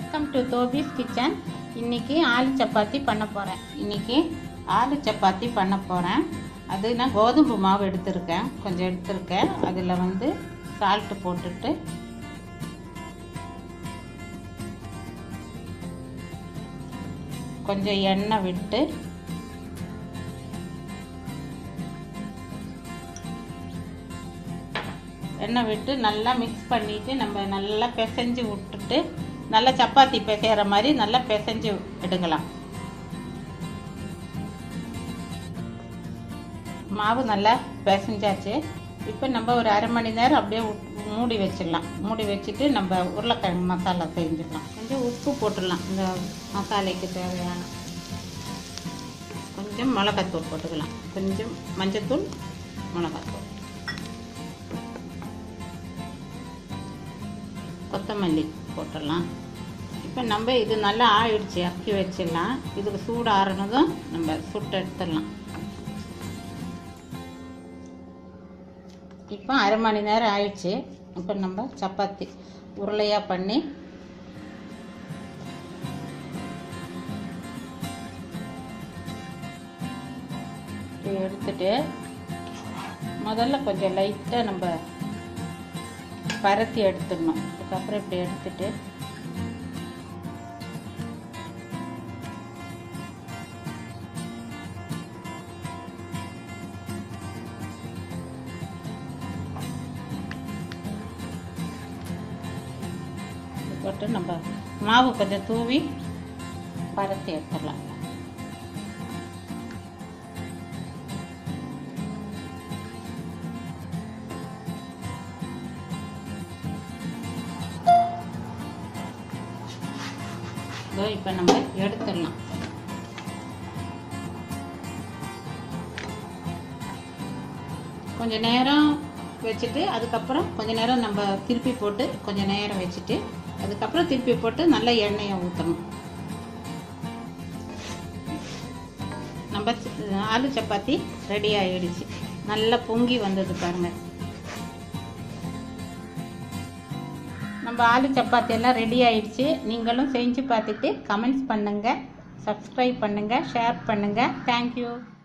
welcome to தோபிஸ் kitchen இன்னைக்கு ஆலு சப்பாத்தி பண்ண போகிறேன் இன்னைக்கு ஆலு சப்பாத்தி பண்ண போகிறேன் அது நான் கோதுமை மாவு எடுத்திருக்கேன் கொஞ்சம் எடுத்திருக்கேன் அதில் வந்து சால்ட்டு போட்டுட்டு கொஞ்சம் எண்ணெய் விட்டு எண்ணெய் விட்டு நல்லா மிக்ஸ் பண்ணிட்டு நம்ம நல்லா பிசைஞ்சு விட்டுட்டு நல்லா சப்பாத்தி பிசைகிற மாதிரி நல்லா பிசைஞ்சு எடுக்கலாம் மாவு நல்லா பிசைஞ்சாச்சு இப்போ நம்ம ஒரு அரை மணி நேரம் அப்படியே உட்- மூடி வச்சிடலாம் மூடி வச்சுட்டு நம்ம உருளைக்கிழங்கு மசாலா செஞ்சிடலாம் கொஞ்சம் உப்பு போட்டுடலாம் இந்த மசாலைக்கு தேவையான கொஞ்சம் மிளகாத்தூள் போட்டுக்கலாம் கொஞ்சம் மஞ்சத்தூள் மிளகாத்தூள் கொத்தமல்லி போட்டுடலாம் இப்போ நம்ம இது நல்லா ஆயிடுச்சு இறக்கி வச்சிடலாம் இதுக்கு சூடு ஆறுனதும் நம்ம சுட்டு எடுத்துடலாம் இப்போ அரை மணி நேரம் ஆயிடுச்சு இப்போ நம்ம சப்பாத்தி உருளையாக பண்ணி இப்படி எடுத்துட்டு முதல்ல கொஞ்சம் லைட்டாக நம்ம பரத்தி எடுத்துடணும் அதுக்கப்புறம் இப்படி எடுத்துட்டு இது போட்டு நம்ம மாவு கொஞ்சம் தூவி பரத்தி எடுத்துடலாம் இதோ இப்போ நம்ம எடுத்துடலாம் கொஞ்ச நேரம் வச்சுட்டு அதுக்கப்புறம் கொஞ்ச நேரம் நம்ம திருப்பி போட்டு கொஞ்ச நேரம் வச்சுட்டு அதுக்கப்புறம் திருப்பி போட்டு நல்ல எண்ணெயை ஊற்றணும் நம்ம சி- ஆலு சப்பாத்தி ரெடி ஆயிடுச்சு நல்லா பொங்கி வந்தது பாருங்க நம்ம ஆலு சப்பாத்தி எல்லாம் ரெடி ஆயிடுச்சு நீங்களும் செஞ்சு பார்த்துட்டு கமெண்ட்ஸ் பண்ணுங்கள் சப்ஸ்கிரைப் பண்ணுங்கள் ஷேர் பண்ணுங்கள் தேங்க்யூ